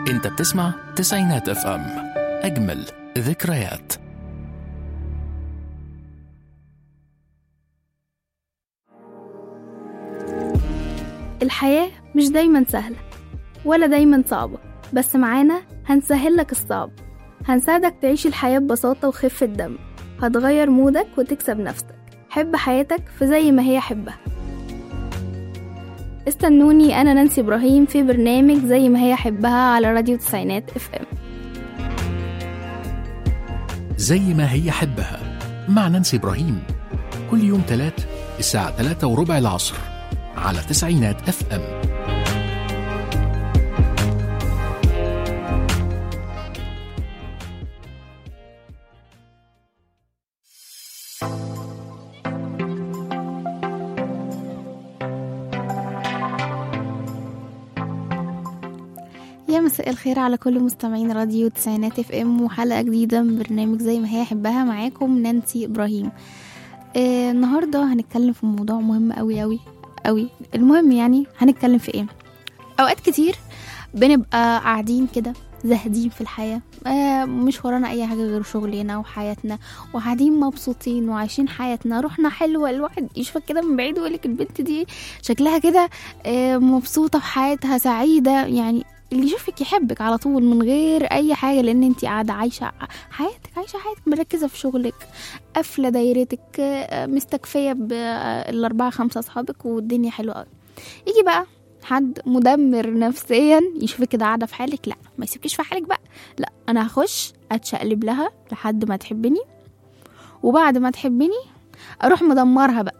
انت بتسمع تسعينات اف ام اجمل ذكريات الحياة مش دايما سهلة ولا دايما صعبة بس معانا هنسهل لك الصعب هنساعدك تعيش الحياة ببساطة وخفة دم هتغير مودك وتكسب نفسك حب حياتك في زي ما هي حبها استنوني أنا نانسي إبراهيم في برنامج زي ما هي حبها على راديو تسعينات اف ام زي ما هي حبها مع نانسي إبراهيم كل يوم تلات الساعة تلاتة وربع العصر على تسعينات اف ام يا مساء الخير على كل مستمعين راديو تسعينات اف ام وحلقة جديدة من برنامج زي ما هي حبها معاكم نانسي ابراهيم آه النهاردة هنتكلم في موضوع مهم قوي قوي قوي المهم يعني هنتكلم في ايه اوقات كتير بنبقى قاعدين كده زاهدين في الحياة آه مش ورانا أي حاجة غير شغلنا وحياتنا وقاعدين مبسوطين وعايشين حياتنا روحنا حلوة الواحد يشوفك كده من بعيد ويقولك البنت دي شكلها كده آه مبسوطة في حياتها سعيدة يعني اللي يشوفك يحبك على طول من غير اي حاجه لان انت قاعده عايشه حياتك عايشه حياتك مركزه في شغلك قافله دايرتك آه، مستكفيه بالاربعه خمسه اصحابك والدنيا حلوه قوي يجي بقى حد مدمر نفسيا يشوفك كده قاعده في حالك لا ما يسيبكيش في حالك بقى لا انا هخش اتشقلب لها لحد ما تحبني وبعد ما تحبني اروح مدمرها بقى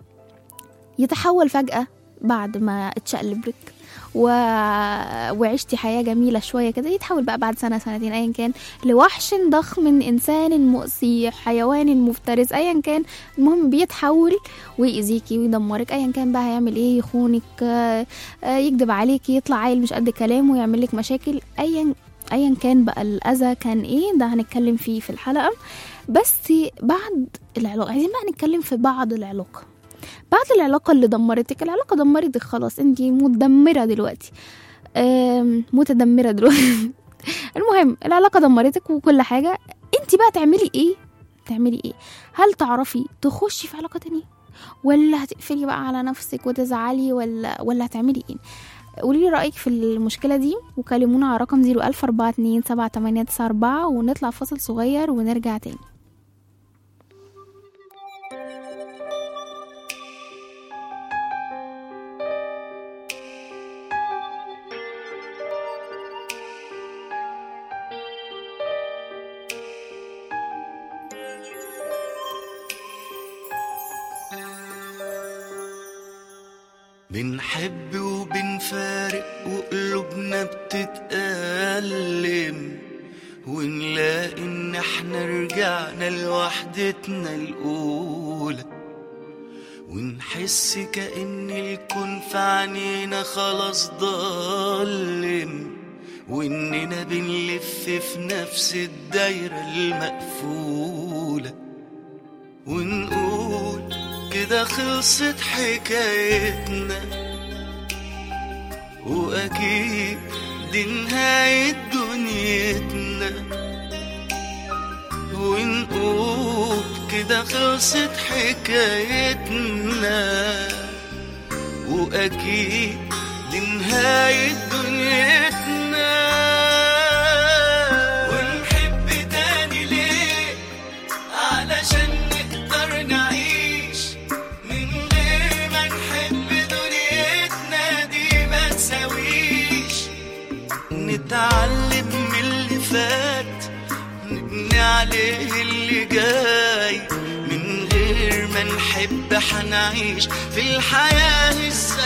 يتحول فجاه بعد ما اتشقلب لك و... وعشتي حياة جميلة شوية كده يتحول بقى بعد سنة سنتين أيا كان لوحش ضخم من إنسان مؤذي حيوان مفترس أيا كان المهم بيتحول ويأذيكي ويدمرك أيا كان بقى هيعمل إيه يخونك آه، آه، يكذب عليكي يطلع عيل مش قد كلامه ويعمل لك مشاكل أيا أيا كان بقى الأذى كان إيه ده هنتكلم فيه في الحلقة بس بعد العلاقة عايزين بقى نتكلم في بعض العلاقة بعد العلاقة اللي دمرتك العلاقة دمرتك خلاص انت مدمرة دلوقتي آم، متدمرة دلوقتي المهم العلاقة دمرتك وكل حاجة انت بقى تعملي ايه تعملي ايه هل تعرفي تخشي في علاقة تانية ولا هتقفلي بقى على نفسك وتزعلي ولا ولا هتعملي ايه قولي لي رأيك في المشكلة دي وكلمونا على رقم 014278894 ونطلع فاصل صغير ونرجع تاني بنحب وبنفارق وقلوبنا بتتألم ونلاقي ان احنا رجعنا لوحدتنا الأولى ونحس كأن الكون في عينينا خلاص ضلم وإننا بنلف في نفس الدايرة المقفولة ونقول كده خلصت حكايتنا وأكيد دي نهاية دنيتنا ونقول كده خلصت حكايتنا وأكيد دي نهاية دنيتنا ونحب تاني ليه علشان نقدر نعيش من غير ما نحب دنيتنا دي ما تساويش نتعلم من اللي فات نبني عليه اللي جاي من غير ما نحب حنعيش في الحياة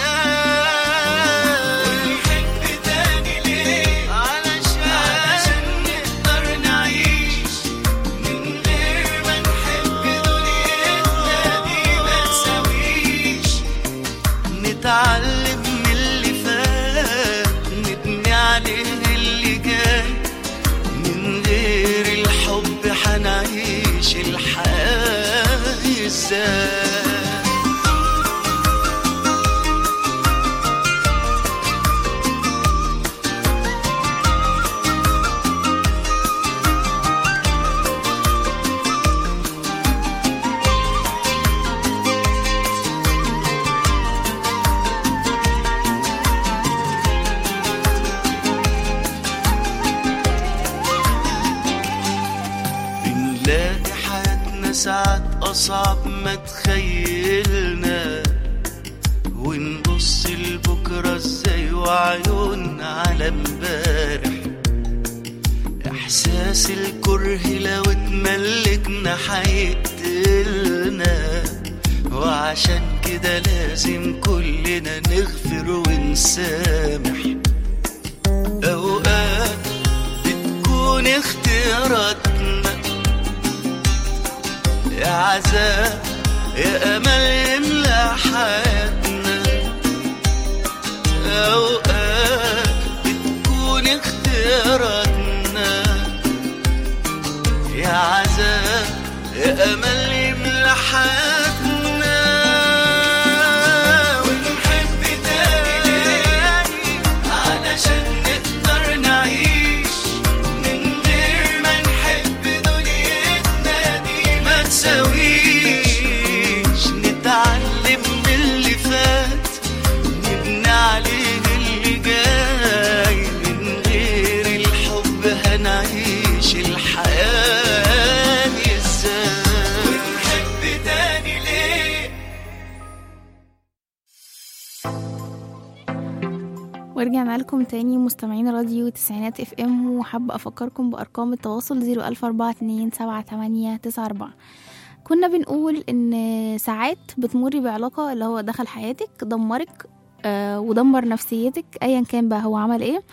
ازاي ونحب تاني ليه علشان علشان نقدر نعيش من غير ما نحب دنيتنا دي ما تساويش نتعلم من اللي فات نبني عليه اللي جاي من غير الحب حنعيش الحياة ازاي أصعب ما تخيلنا ونبص لبكرة ازاي وعيوننا على امبارح احساس الكره لو اتملكنا هيقتلنا وعشان كده لازم كلنا نغفر ونسامح اوقات بتكون اختياراتنا يا عذاب يا امل يملى حياتنا اوقات بتكون اختياراتنا يا عذاب يا امل يملى حياتنا ونحب تاني علشان نقدر نعيش من غير ما نحب دنيتنا دي ما تساويش نتعلم من اللي فات نبني عليه اللي جاي من غير الحب هنعيش الحياة دي ازاي ونحب تاني ليه ورجعنا لكم تاني مستمعين راديو تسعينات اف ام وحابة افكركم بارقام التواصل زيرو الف اربعة اتنين سبعة تمانية تسعة اربعة كنا بنقول ان ساعات بتمري بعلاقة اللي هو دخل حياتك دمرك آه ودمر نفسيتك ايا كان بقى هو عمل ايه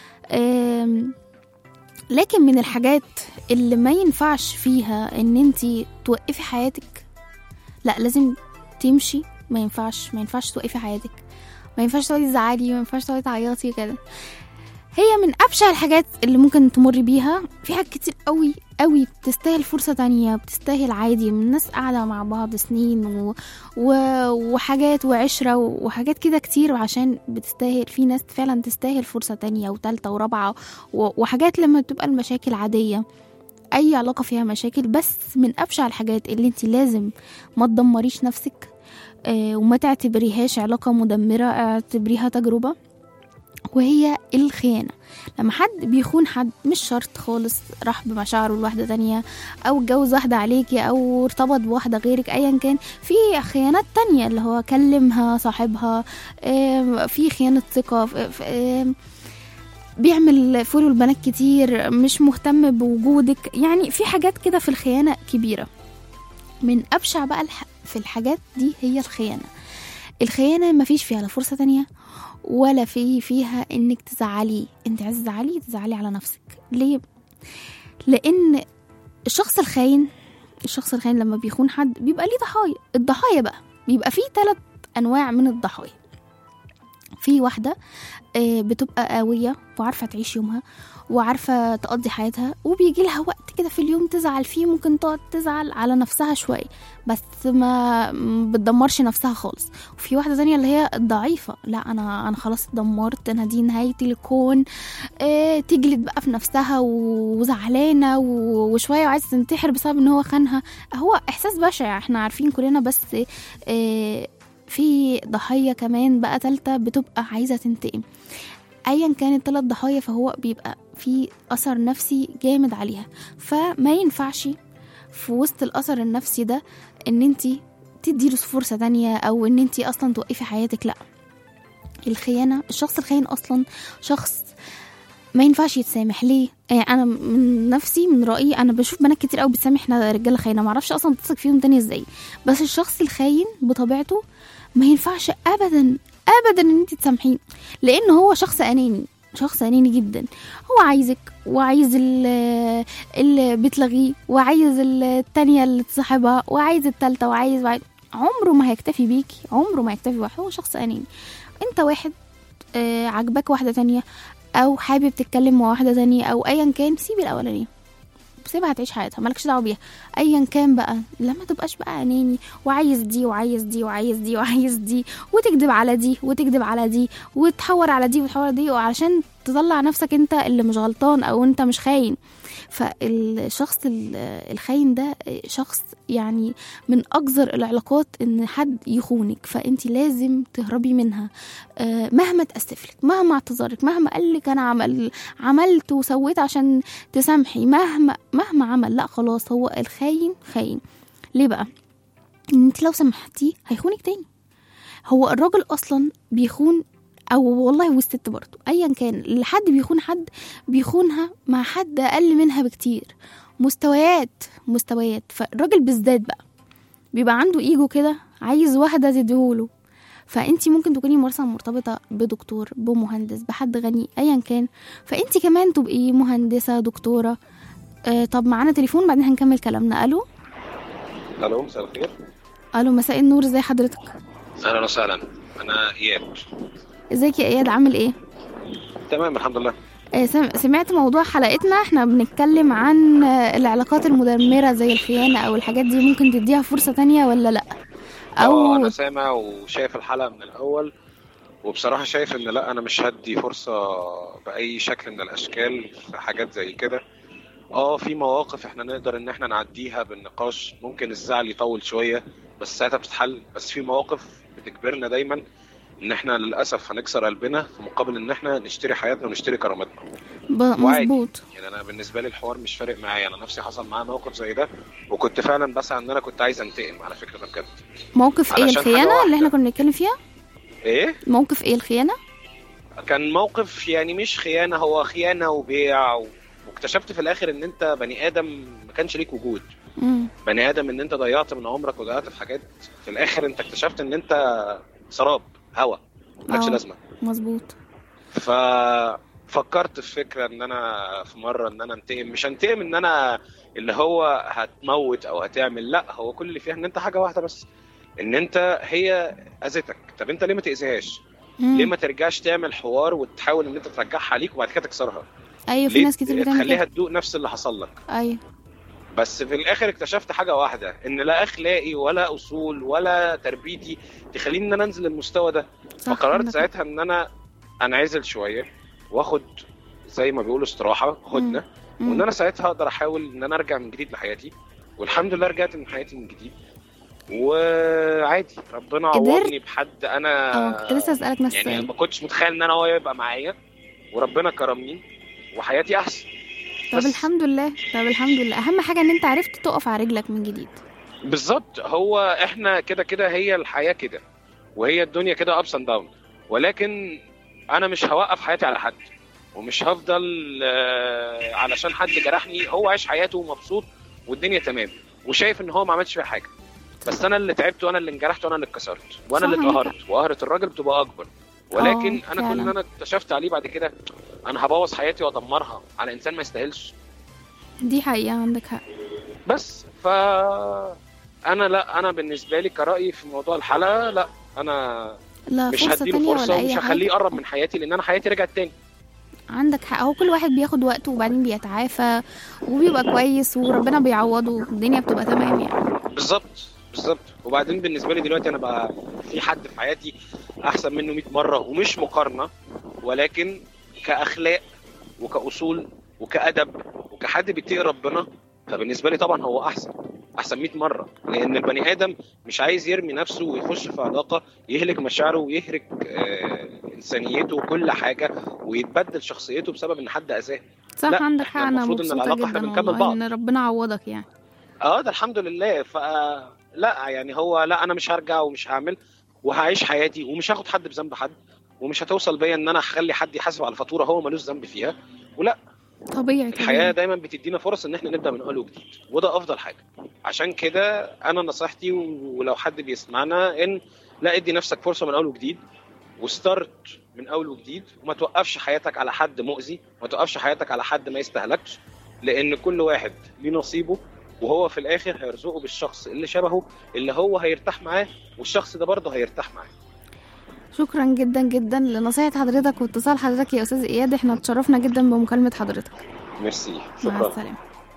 آم، لكن من الحاجات اللي ما ينفعش فيها ان انتي توقفي حياتك لا لازم تمشي ما ينفعش ما ينفعش توقفي حياتك ما ينفعش تقعدي تزعلي ما ينفعش تقعدي تعيطي كده هي من ابشع الحاجات اللي ممكن تمر بيها في حاجات كتير قوي قوي بتستاهل فرصة تانية بتستاهل عادي من ناس قاعدة مع بعض سنين و... و... وحاجات وعشرة وحاجات كده كتير عشان بتستاهل في ناس فعلا تستاهل فرصة تانية وتالتة ورابعة و... وحاجات لما بتبقى المشاكل عادية اي علاقة فيها مشاكل بس من ابشع الحاجات اللي انت لازم ما تدمريش نفسك آه، وما تعتبريهاش علاقة مدمرة اعتبريها تجربة وهي الخيانة لما حد بيخون حد مش شرط خالص راح بمشاعره لواحدة تانية أو اتجوز واحدة عليكي أو ارتبط بواحدة غيرك أيا كان في خيانات تانية اللي هو كلمها صاحبها آم، في خيانة ثقة ف- ف- آم، بيعمل فولو البنات كتير مش مهتم بوجودك يعني في حاجات كده في الخيانة كبيرة من أبشع بقى الح... في الحاجات دي هي الخيانة الخيانة مفيش فيها لا فرصة تانية ولا في فيها انك تزعلي انت عايزة تزعلي تزعلي على نفسك ليه لان الشخص الخاين الشخص الخاين لما بيخون حد بيبقى ليه ضحايا الضحايا بقى بيبقى فيه ثلاث انواع من الضحايا في واحدة آه، بتبقى قوية وعارفة تعيش يومها وعارفة تقضي حياتها وبيجي لها وقت كده في اليوم تزعل فيه ممكن تقعد تزعل على نفسها شوية بس ما ما بتدمرش نفسها خالص وفي واحدة تانية اللي هي الضعيفة لا أنا أنا خلاص اتدمرت أنا دي نهاية الكون اه تجلد بقى في نفسها و- وزعلانة و- وشوية وعايزة تنتحر بسبب إن هو خانها هو إحساس بشع احنا عارفين كلنا بس اه في ضحية كمان بقى تالتة بتبقى عايزة تنتقم ايا كان الثلاث ضحايا فهو بيبقى في اثر نفسي جامد عليها فما ينفعش في وسط الاثر النفسي ده ان انت تديله فرصة تانية او ان انت اصلا توقفي حياتك لا الخيانة الشخص الخاين اصلا شخص ما ينفعش يتسامح ليه يعني انا من نفسي من رايي انا بشوف بنات كتير قوي بتسامح احنا رجاله خاينه معرفش اصلا تثق فيهم تاني ازاي بس الشخص الخاين بطبيعته ما ينفعش ابدا ابدا ان انت تسامحيه لان هو شخص اناني شخص اناني جدا هو عايزك وعايز ال- اللي بتلغيه وعايز التانية اللي تصاحبها وعايز التالتة وعايز, وعايز عمره ما هيكتفي بيكي عمره ما هيكتفي بواحد هو شخص اناني انت واحد آه، عجبك واحدة تانية او حابب تتكلم مع واحدة تانية او ايا كان سيبي الاولانية سيبها تعيش حياتها مالكش دعوه بيها ايا كان بقى لما تبقاش بقى اناني وعايز دي وعايز دي وعايز دي وعايز دي وتكذب على دي وتكذب على دي وتحور على دي وتحور على دي وعشان تطلع نفسك انت اللي مش غلطان او انت مش خاين فالشخص ال- الخاين ده شخص يعني من اقذر العلاقات ان حد يخونك فانت لازم تهربي منها آه، مهما تاسفلك مهما اعتذرك مهما قالك انا عمل عملت وسويت عشان تسامحي مهما مهما عمل لا خلاص هو الخاين خاين ليه بقى ان انت لو سمحتي هيخونك تاني هو الراجل اصلا بيخون او والله والست برضه ايا كان اللي حد بيخون حد بيخونها مع حد اقل منها بكتير مستويات مستويات فالراجل بالذات بقى بيبقى عنده ايجو كده عايز واحده تديهوله فانت ممكن تكوني مثلا مرتبطه بدكتور بمهندس بحد غني ايا كان فانت كمان تبقي مهندسه دكتوره آه طب معانا تليفون بعدين هنكمل كلامنا الو الو مساء الخير الو مساء النور ازي حضرتك اهلا وسهلا انا اياد ازيك يا اياد عامل ايه تمام الحمد لله آه، سم- سمعت موضوع حلقتنا احنا بنتكلم عن آه، العلاقات المدمرة زي الخيانة او الحاجات دي ممكن تديها فرصة تانية ولا لا اه او انا سامع وشايف الحلقه من الاول وبصراحه شايف ان لا انا مش هدي فرصه باي شكل من الاشكال في حاجات زي كده اه في مواقف احنا نقدر ان احنا نعديها بالنقاش ممكن الزعل يطول شويه بس ساعتها بتتحل بس في مواقف بتجبرنا دايما ان احنا للاسف هنكسر قلبنا في مقابل ان احنا نشتري حياتنا ونشتري كرامتنا ب- وعادي. مظبوط يعني انا بالنسبه لي الحوار مش فارق معايا انا نفسي حصل معايا موقف زي ده وكنت فعلا بسعى ان انا كنت عايز انتقم على فكره ده بجد موقف ايه علشان حاجة الخيانة واحدة. اللي احنا كنا بنتكلم فيها ايه موقف ايه الخيانة كان موقف يعني مش خيانه هو خيانه وبيع و... واكتشفت في الاخر ان انت بني ادم ما كانش ليك وجود مم. بني ادم ان انت ضيعت من عمرك وضيعت في حاجات في الاخر انت اكتشفت ان انت سراب هوا مالكش آه. لازمه مظبوط ففكرت في فكره ان انا في مره ان انا انتقم مش انتقم ان انا اللي هو هتموت او هتعمل لا هو كل اللي فيها ان انت حاجه واحده بس ان انت هي اذتك طب انت ليه ما تاذيهاش مم. ليه ما ترجعش تعمل حوار وتحاول ان انت ترجعها عليك وبعد كده تكسرها ايوه في ليه ناس كتير بتعمل تخليها كده تدوق نفس اللي حصل لك ايوه بس في الاخر اكتشفت حاجه واحده ان لا اخلاقي ولا اصول ولا تربيتي تخليني ان انا انزل المستوى ده صح فقررت عندك حق. ساعتها ان انا انعزل شويه واخد زي ما بيقولوا استراحه هدنه مم. وان انا ساعتها اقدر احاول ان انا ارجع من جديد لحياتي والحمد لله رجعت من حياتي من جديد وعادي ربنا قدرت؟ عوضني بحد انا اه كنت لسه اسالك نفس يعني السؤال ما كنتش متخيل ان انا هو يبقى معايا وربنا كرمني وحياتي احسن طب بس. الحمد لله طب الحمد لله اهم حاجة ان انت عرفت تقف على رجلك من جديد بالظبط هو احنا كده كده هي الحياه كده وهي الدنيا كده ابس اند داون ولكن انا مش هوقف حياتي على حد ومش هفضل آه، علشان حد جرحني هو عايش حياته ومبسوط والدنيا تمام وشايف ان هو ما عملش فيها حاجه بس انا اللي تعبت وانا اللي انجرحت وانا اللي اتكسرت وانا صح، اللي عندك اتقهرت وقهره الراجل بتبقى اكبر ولكن آه، انا كل فعلا. اللي انا اكتشفت عليه بعد كده انا هبوظ حياتي وادمرها على انسان ما يستاهلش دي حقيقة عندك حق بس ف انا لا انا بالنسبه لي كرايي في موضوع الحلقه لا انا لا مش فرصة هديله تانية فرصه ولا ومش اي هخليه حاجة يقرب من حياتي لان انا حياتي رجعت تاني عندك حق هو كل واحد بياخد وقته وبعدين بيتعافى وبيبقى كويس وربنا بيعوضه الدنيا بتبقى تمام يعني بالظبط بالظبط وبعدين بالنسبه لي دلوقتي انا بقى في حد في حياتي احسن منه 100 مره ومش مقارنه ولكن كاخلاق وكاصول وكادب وكحد بيتقي ربنا فبالنسبه لي طبعا هو احسن احسن 100 مره لان البني ادم مش عايز يرمي نفسه ويخش في علاقه يهلك مشاعره ويهلك آه انسانيته وكل حاجه ويتبدل شخصيته بسبب ان حد اذاه صح لا، عندك إحنا حق انا المفروض إن مبسوطة العلاقة إحنا جدا بنكمل والله بعض. ان ربنا عوضك يعني اه ده الحمد لله ف لا يعني هو لا انا مش هرجع ومش هعمل وهعيش حياتي ومش هاخد حد بذنب حد ومش هتوصل بيا ان انا اخلي حد يحاسب على فاتوره هو ملوش ذنب فيها ولا طبيعي الحياه طبيعي دايما بتدينا فرص ان احنا نبدا من اول وجديد وده افضل حاجه عشان كده انا نصيحتي ولو حد بيسمعنا ان لا ادي نفسك فرصه من اول وجديد وستارت من اول وجديد وما توقفش حياتك على حد مؤذي ما توقفش حياتك على حد ما يستهلكش لان كل واحد ليه نصيبه وهو في الاخر هيرزقه بالشخص اللي شبهه اللي هو هيرتاح معاه والشخص ده برضه هيرتاح معاه شكرا جدا جدا لنصيحة حضرتك واتصال حضرتك يا استاذ اياد احنا اتشرفنا جدا بمكالمة حضرتك ميرسي مع شكرا السلامة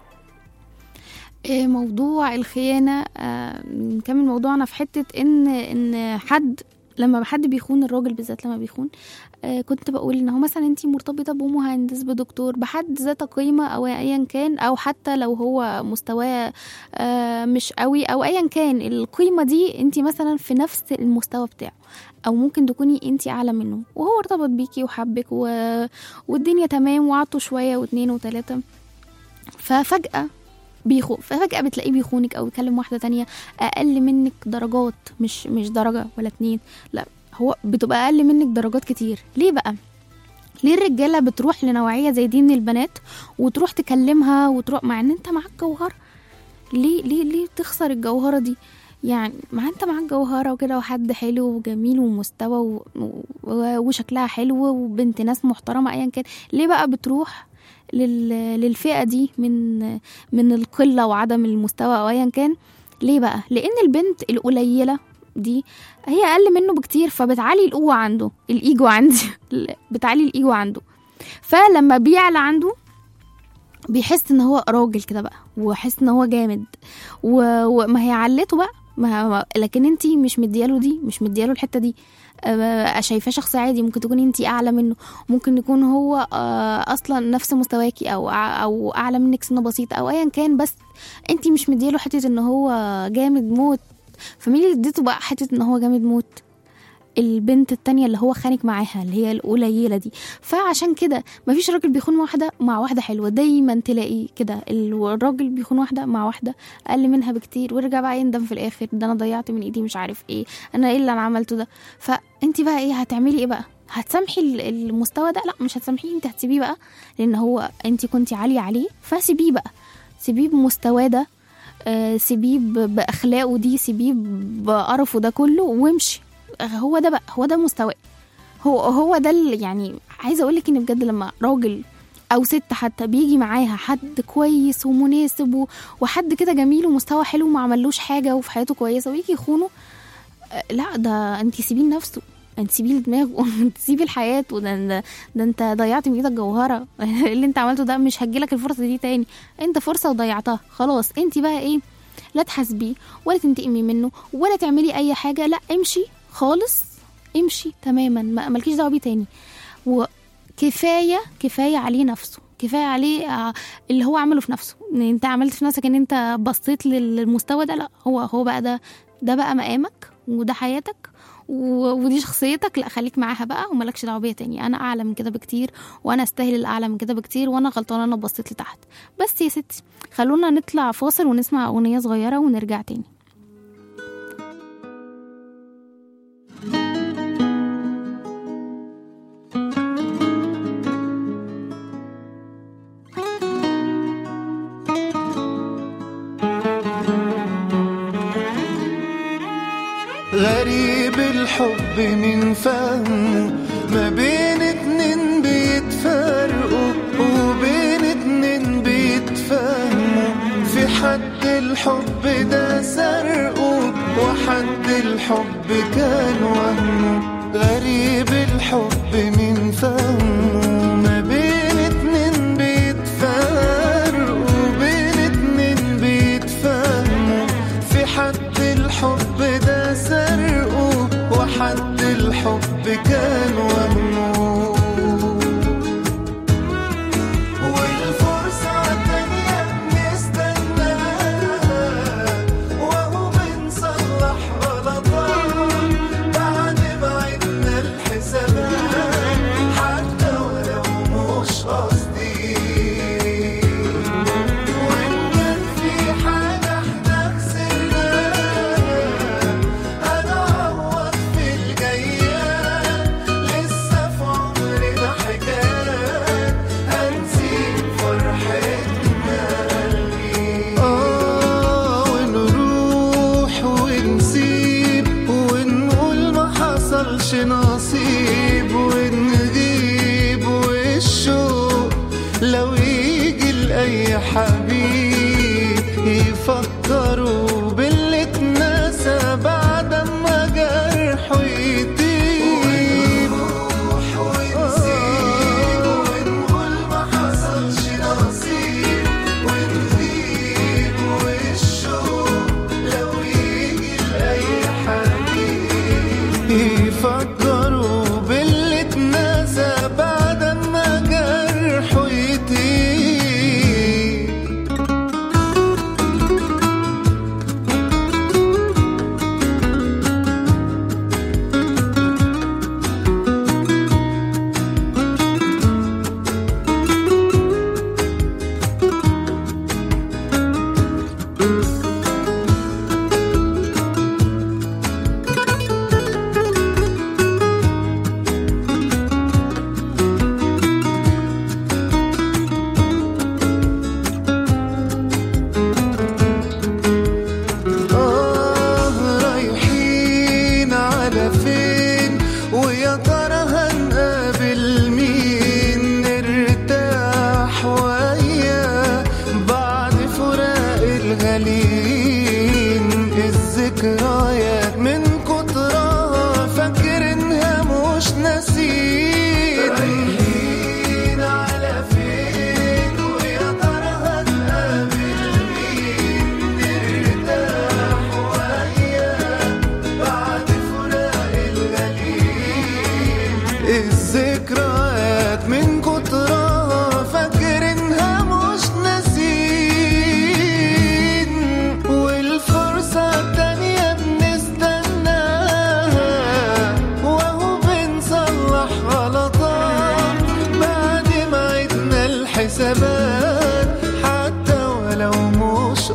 إيه موضوع الخيانة آه، نكمل موضوعنا في حتة ان ان حد لما حد بيخون الراجل بالذات لما بيخون آه كنت بقول ان هو مثلا انتي مرتبطة بمهندس بدكتور بحد ذات قيمة او ايا كان او حتى لو هو مستواه آه مش قوي او ايا كان القيمة دي انتي مثلا في نفس المستوى بتاعه او ممكن تكوني انتي اعلى منه وهو ارتبط بيكي وحبك و... والدنيا تمام وقعدتوا شوية واتنين وتلاتة ففجأة بيخون ففجأة بتلاقيه بيخونك أو يكلم واحدة تانية أقل منك درجات مش مش درجة ولا اتنين لا هو بتبقى أقل منك درجات كتير ليه بقى؟ ليه الرجالة بتروح لنوعية زي دي من البنات وتروح تكلمها وتروح مع ان انت معاك جوهرة ليه ليه ليه تخسر الجوهرة دي يعني ما انت معاك جوهرة وكده وحد حلو وجميل ومستوى و... و... وشكلها حلو وبنت ناس محترمة ايا كان ليه بقى بتروح لل... للفئة دي من من القلة وعدم المستوى او ايا كان ليه بقى لان البنت القليلة دي هي اقل منه بكتير فبتعلي القوة عنده الايجو عندي بتعلي الايجو عنده فلما بيعلى عنده بيحس ان هو راجل كده بقى وحس ان هو جامد و- وما هي علته بقى ما ما- لكن انت مش مدياله دي مش مدياله الحته دي آه، شايفاه شخص عادي ممكن تكوني انت اعلى منه ممكن يكون هو آه، اصلا نفس مستواكي او أع- او اعلى منك سنه بسيطه او ايا كان بس انت مش مدياله حته ان هو جامد موت فمين اللي اديته بقى حته ان هو جامد موت البنت التانية اللي هو خانك معاها اللي هي القليلة دي فعشان كده مفيش راجل بيخون واحدة مع واحدة حلوة دايما تلاقي كده الراجل بيخون واحدة مع واحدة أقل منها بكتير ويرجع بقى يندم في الآخر ده أنا ضيعت من إيدي مش عارف إيه أنا إيه اللي أنا عملته ده فأنت بقى إيه هتعملي إيه بقى هتسامحي ال- المستوى ده لا مش هتسامحيه انت هتسيبيه بقى لان هو انت كنتي عاليه عليه فسيبيه بقى سيبيه بمستواه ده آه، سيبيه ب- باخلاقه دي سيبيه بقرفه ده كله وامشي هو ده بقى هو ده مستواه هو هو ده اللي يعني عايزه اقول لك ان بجد لما راجل او ست حتى بيجي معاها حد كويس ومناسب و- وحد كده جميل ومستوى حلو وما عملوش حاجه وفي حياته كويسه ويجي يخونه آه، لا ده انت سيبيه لنفسه انت سيبيه لدماغه انت سيبي الحياه وده ده, ده انت ضيعت من ايدك جوهره اللي انت عملته ده مش هتجيلك الفرصه دي تاني انت فرصه وضيعتها خلاص انت بقى ايه لا تحاسبيه ولا تنتقمي منه ولا تعملي اي حاجه لا امشي خالص امشي تماما ما مالكيش دعوه بيه تاني وكفايه كفايه عليه نفسه كفايه عليه آه، اللي هو عمله في نفسه ان انت عملت في نفسك ان انت بصيت للمستوى ده لا هو هو بقى ده ده بقى مقامك وده حياتك و- ودي شخصيتك لا خليك معاها بقى ومالكش دعوه بيا تاني انا اعلى من كده بكتير وانا استاهل الاعلى من كده بكتير وانا غلطانه انا بصيت لتحت بس يا ستي خلونا نطلع فاصل ونسمع اغنيه صغيره ونرجع تاني غريب الحب من فهمه ما بين اتنين بيتفرقوا وبين اتنين بيتفهموا في حد الحب ده سرقه وحد الحب كان وهمه غريب الحب من فهمه ما بين اتنين بيتفرقوا وبين اتنين بيتفهموا في حد الحب ده سرقه وحد الحب كان وهمه والفرصة التانية بنستناها وهو بنصلح غلطات بعد ما عدنا الحسابات ذكريات من كترها فاكرينها مش ناسين والفرصة التانية بنستناها وهو بنصلح غلطات بعد ما عدنا الحسابات حتى ولو مش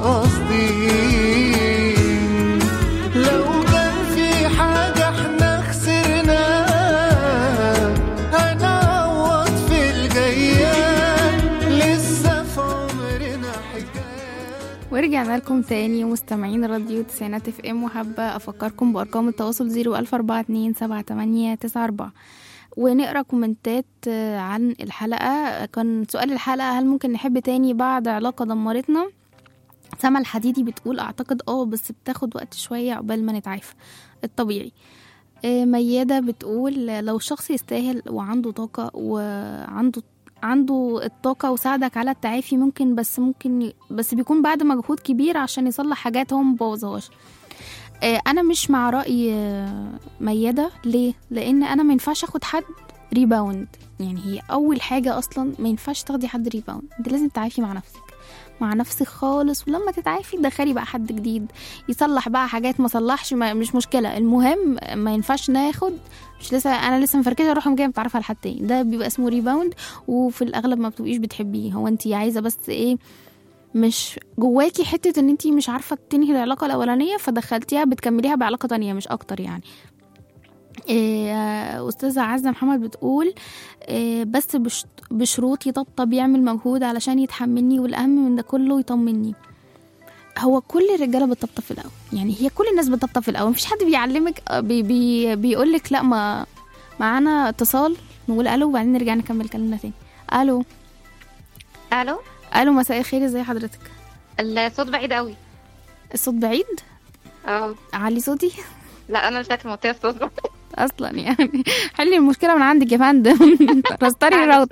قاصدين لو كان في حاجة احنا خسرناها هنعوض في الجايات لسه في عمرنا حكايات ورجعنا لكم تاني مستمعين راديو تسعينات اف ام وحابة افكركم بارقام التواصل زيرو الف اربعة اتنين سبعة تمانية تسعة اربعة ونقرا كومنتات آه، عن الحلقة كان سؤال الحلقة هل ممكن نحب تاني بعد علاقة دمرتنا سما الحديدي بتقول اعتقد اه بس بتاخد وقت شوية عقبال ما نتعافى الطبيعي آه، ميادة بتقول لو الشخص يستاهل وعنده طاقة وعنده عنده الطاقة وساعدك على التعافي ممكن بس ممكن ي- بس بيكون بعد مجهود كبير عشان يصلح حاجات هو مبوظهاش آه، انا مش مع رأي آه، ميادة ليه لان انا ما ينفعش اخد حد ريباوند يعني هي اول حاجة اصلا ما ينفعش تاخدي حد ريباوند انت لازم تعافي مع نفسك مع نفسك خالص ولما تتعافي تدخلي بقى حد جديد يصلح بقى حاجات ما صلحش ما مش مشكلة المهم ما ينفعش ناخد مش لسه انا لسه مفركشه اروح جايه متعرفه على حد تاني ده بيبقى اسمه ريباوند وفي الاغلب ما بتبقيش بتحبيه هو انت عايزه بس ايه مش جواكي حته ان انت مش عارفه تنهي العلاقه الاولانيه فدخلتيها بتكمليها بعلاقه تانية مش اكتر يعني إيه استاذه عزه محمد بتقول إيه بس بش بشروط يطبطب يعمل مجهود علشان يتحملني والاهم من ده كله يطمني هو كل الرجاله بتطبطب في الاول يعني هي كل الناس بتطبطب في الاول مفيش حد بيعلمك آه، بي بي بيقول لك لا ما معانا اتصال نقول الو وبعدين نرجع نكمل كلامنا تاني الو الو الو مساء الخير ازي حضرتك الصوت بعيد قوي الصوت بعيد اه علي صوتي لا انا مش فاكره منطقه الصوت بعيد. اصلا يعني حلي المشكله من عندك يا فندم رستري الراوت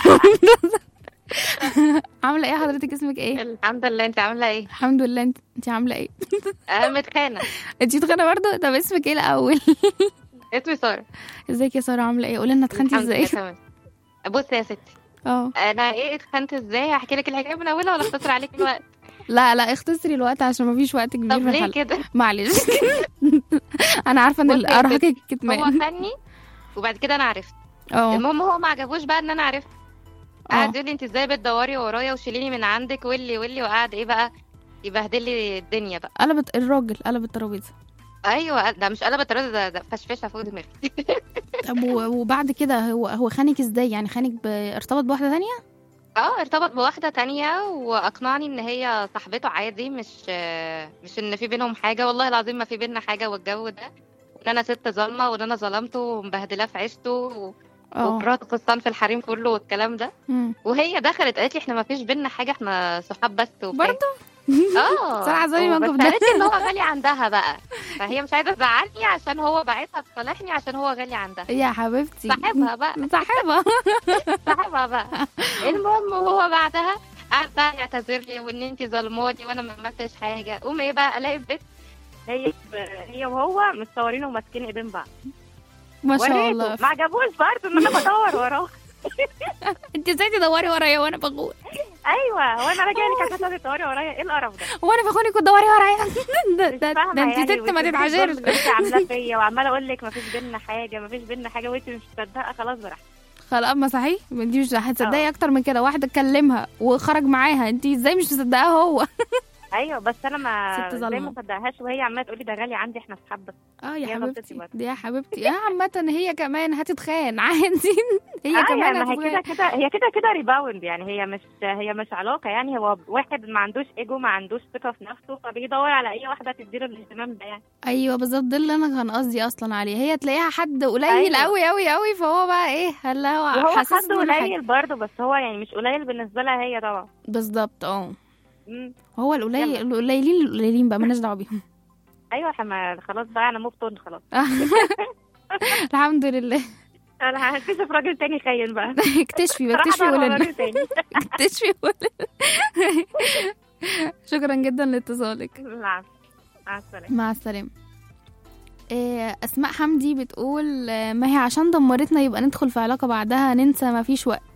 عامله ايه حضرتك اسمك ايه الحمد لله انت عامله ايه الحمد لله انت انت عامله ايه انا متخانه انت تخانه برضه طب اسمك ايه الاول اسمي ساره ازيك يا ساره عامله ايه قولي لنا اتخنتي الحمد لله ازاي تمام. بصي يا ستي اه انا ايه اتخنت ازاي هحكي لك الحكايه من اولها ولا اختصر عليك الوقت لا لا اختصري الوقت عشان مفيش وقت كبير طب في ليه الحلقه كده معلش انا عارفه ان بصي يا ارهقك هو كتمان خاني وبعد كده انا عرفت اه المهم هو ما عجبوش بقى ان انا عرفت اه قعد يقول لي انت ازاي بتدوري ورايا وشيليني من عندك واللي واللي وقعد ايه بقى يبهدل لي الدنيا بقى قلبت الراجل قلب الترابيزه ايوه ده مش قلب الترابيزه ده, ده فشفشه فوق دماغي طب و- وبعد كده هو هو خانك ازاي يعني خانك ب- ارتبط بواحده تانية اه ارتبط بواحدة تانية واقنعني ان هي صاحبته عادي مش مش ان في بينهم حاجة والله العظيم ما في بيننا حاجة والجو ده ان انا ست ظالمة وان انا ظلمته ومبهدلاه في عيشته و- اه وكرهت قسطان في الحريم كله والكلام ده مم. وهي دخلت قالت لي احنا ما فيش بيننا حاجة احنا صحاب بس وبتاع. برضه اه صراحة زي ما بس كنت- قالت لي ان هو غالي عندها بقى فهي مش عايزة تزعلني عشان هو بعتها تصالحني عشان هو غالي عندها يا حبيبتي صاحبها بقى صاحبها صاحبها بقى المهم وهو بعدها قعد بقى يعتذر لي وان انت ظلماني وانا ما عملتش حاجه قوم ايه بقى الاقي البيت هي هي وهو متصورين وماسكين ايدين بعض ما شاء وريته. الله ما عجبوش برضه ان انا بدور وراه انت ازاي تدوري ورايا وانا بقول ايوه وانا راجع لك عشان تدوري ورايا ايه القرف ده وانا بخونك وتدوري ورايا ده, مش ده, فاهمة ده انت يعني ست ما وتشوفي تتعاشرش الظلم اللي انت عاملاه فيا وعماله اقول لك ما فيش بينا حاجه ما فيش بينا حاجه وانت مش مصدقه خلاص براحتك خلاص ما صحيح انت مش هتصدقي اه. اكتر من كده واحده اتكلمها وخرج معاها انت ازاي مش مصدقاه هو ايوه بس انا ما ست زي ظالمة. ما صدقهاش وهي عماله تقولي ده غالي عندي احنا اصحاب بس اه يا هي غلطتي حبيبتي برضه. دي يا حبيبتي يا عامة هي كمان هتتخان عادي هي آه كمان يعني ما هي هتتخان كده كده هي كده كده ريباوند يعني هي مش هي مش علاقه يعني هو واحد ما عندوش ايجو ما عندوش ثقه في نفسه فبيدور على اي واحده تديله الاهتمام ده يعني ايوه بالظبط ده اللي انا كان قصدي اصلا عليه هي تلاقيها حد قليل أيوة. قوي قوي قوي فهو بقى ايه هلا هو وهو حد حاسسني إن حاجة- قليل برضه بس هو يعني مش قليل بالنسبه لها هي طبعا بالظبط اه مم. هو القليل يلا. القليلين القليلين بقى مالناش دعوه بيهم ايوه احنا خلاص بقى انا موف خلاص الحمد لله انا هكتشف راجل تاني خاين بقى اكتشفي صراحة اكتشفي بقى هو قولي راجل تاني اكتشفي قولي شكرا جدا لاتصالك العفو. مع السلامه مع السلامة آه، اسماء حمدي بتقول آه، ما هي عشان دمرتنا يبقى ندخل في علاقه بعدها ننسى ما فيش وقت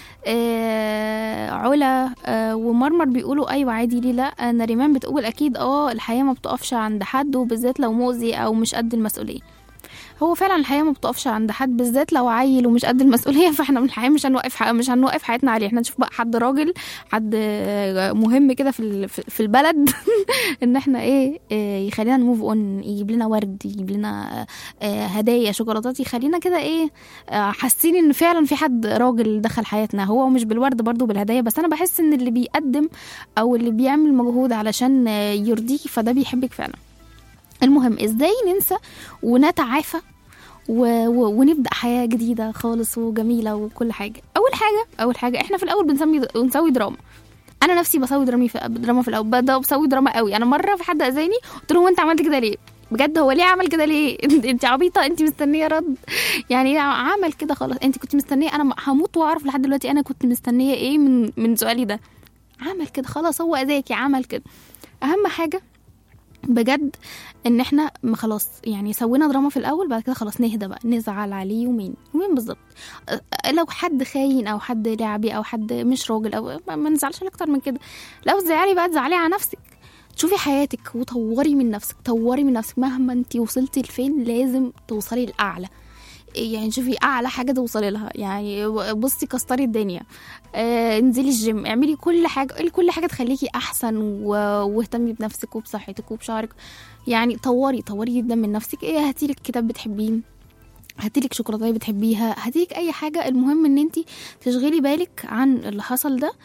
آه علا آه ومرمر بيقولوا ايوه عادي ليه لا آه نريمان بتقول اكيد اه الحياه ما بتقفش عند حد وبالذات لو مؤذي او مش قد المسؤوليه هو فعلا الحياه ما بتقفش عند حد بالذات لو عيل ومش قد المسؤوليه فاحنا من الحياه مش هنوقف ح- مش هنوقف حياتنا عليه احنا نشوف بقى حد راجل حد آه، مهم كده في ال- في في البلد ان احنا ايه آه، يخلينا نموف اون يجيب لنا ورد يجيب لنا آه، آه، هدايا شوكولاتات يخلينا كده ايه آه، حاسين ان فعلا في حد راجل دخل حياتنا هو مش بالورد برضو بالهدايا بس انا بحس ان اللي بيقدم او اللي بيعمل مجهود علشان آه، يرضيكي فده بيحبك فعلا المهم ازاي ننسى ونتعافى و... و... ونبدا حياه جديده خالص وجميله وكل حاجه اول حاجه اول حاجه احنا في الاول بنسمي بنسوي دراما انا نفسي بسوي درامي في دراما في الاول بدا بسوي دراما قوي انا مره في حد اذاني قلت له هو انت عملت كده ليه بجد هو ليه عمل كده ليه انت انت عبيطه انت مستنيه رد يعني عمل كده خلاص انت كنت مستنيه انا هموت واعرف لحد دلوقتي انا كنت مستنيه ايه من من سؤالي ده عمل كده خلاص هو اذاكي عمل كده اهم حاجه بجد ان احنا ما خلاص يعني سوينا دراما في الاول بعد كده خلاص نهدى بقى نزعل عليه يومين يومين بالظبط أه، لو حد خاين او حد لعبي او حد مش راجل او ما ما نزعلش عليه اكتر من كده لو تزعلي بقى تزعلي على نفسك شوفي حياتك وطوري من نفسك طوري من نفسك مهما انت وصلتي لفين لازم توصلي لاعلى يعني شوفي اعلى حاجه توصلي لها يعني بصي كسري الدنيا آه انزلي الجيم اعملي كل حاجه كل حاجه تخليكي احسن و- واهتمي بنفسك وبصحتك وبشعرك يعني طوري طوري جدا من نفسك ايه هاتيلك كتاب بتحبيه هاتيلك شوكولاته بتحبيها هاتيلك اي حاجه المهم ان انت تشغلي بالك عن اللي حصل ده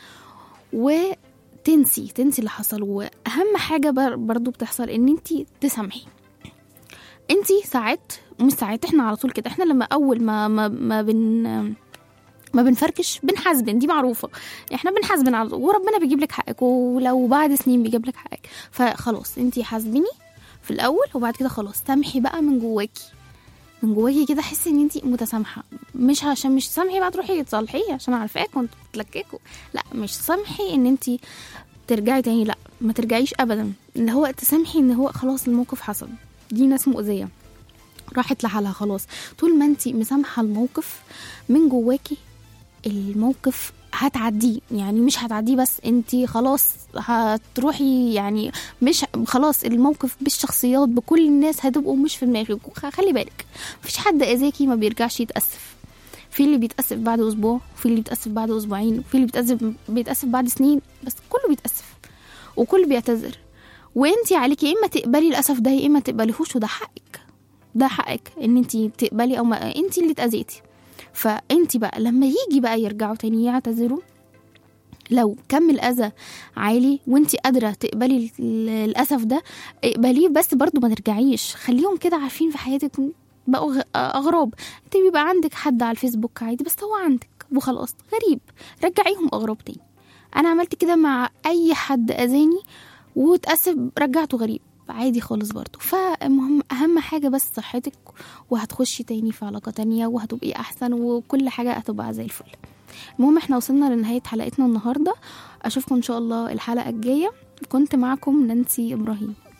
وتنسي تنسي اللي حصل واهم حاجه بر- برضو بتحصل ان انت تسامحي انت ساعات مش ساعات احنا على طول كده احنا لما اول ما ما, ما بن ما بنفركش بنحاسبن دي معروفه احنا بنحاسبن على طول وربنا بيجيب لك حقك ولو بعد سنين بيجيب لك حقك فخلاص انت حاسبني في الاول وبعد كده خلاص سامحي بقى من جواكي من جواكي كده حسي ان انت متسامحه مش عشان مش سامحي بقى تروحي تصالحيه عشان عارفاك وانتوا بتتلككوا لا مش سامحي ان انت ترجعي تاني لا ما ترجعيش ابدا اللي هو تسامحي ان هو خلاص الموقف حصل دي ناس مؤذيه راحت لحالها خلاص طول ما انت مسامحه الموقف من جواكي الموقف هتعديه يعني مش هتعديه بس انت خلاص هتروحي يعني مش خلاص الموقف بالشخصيات بكل الناس هتبقوا مش في دماغك خلي بالك مفيش حد اذاكي ما بيرجعش يتاسف في اللي بيتاسف بعد اسبوع وفي اللي بيتاسف بعد اسبوعين وفي اللي بيتاسف بيتاسف بعد سنين بس كله بيتاسف وكله بيعتذر وانت عليكي يا اما تقبلي الاسف ده يا اما تقبليهوش وده حقك ده حقك ان انت تقبلي او ما انت اللي اتاذيتي فانت بقى لما يجي بقى يرجعوا تاني يعتذروا لو كم الاذى عالي وانت قادره تقبلي ال- الاسف ده اقبليه بس برضو ما ترجعيش خليهم كده عارفين في حياتك بقوا غ- اغراب انت بيبقى عندك حد على الفيسبوك عادي بس هو عندك وخلاص غريب رجعيهم اغراب تاني انا عملت كده مع اي حد اذاني واتاسف رجعته غريب عادي خالص برضو فالمهم اهم حاجه بس صحتك وهتخشي تاني في علاقه تانية وهتبقي احسن وكل حاجه هتبقى زي الفل المهم احنا وصلنا لنهايه حلقتنا النهارده اشوفكم ان شاء الله الحلقه الجايه كنت معكم نانسي ابراهيم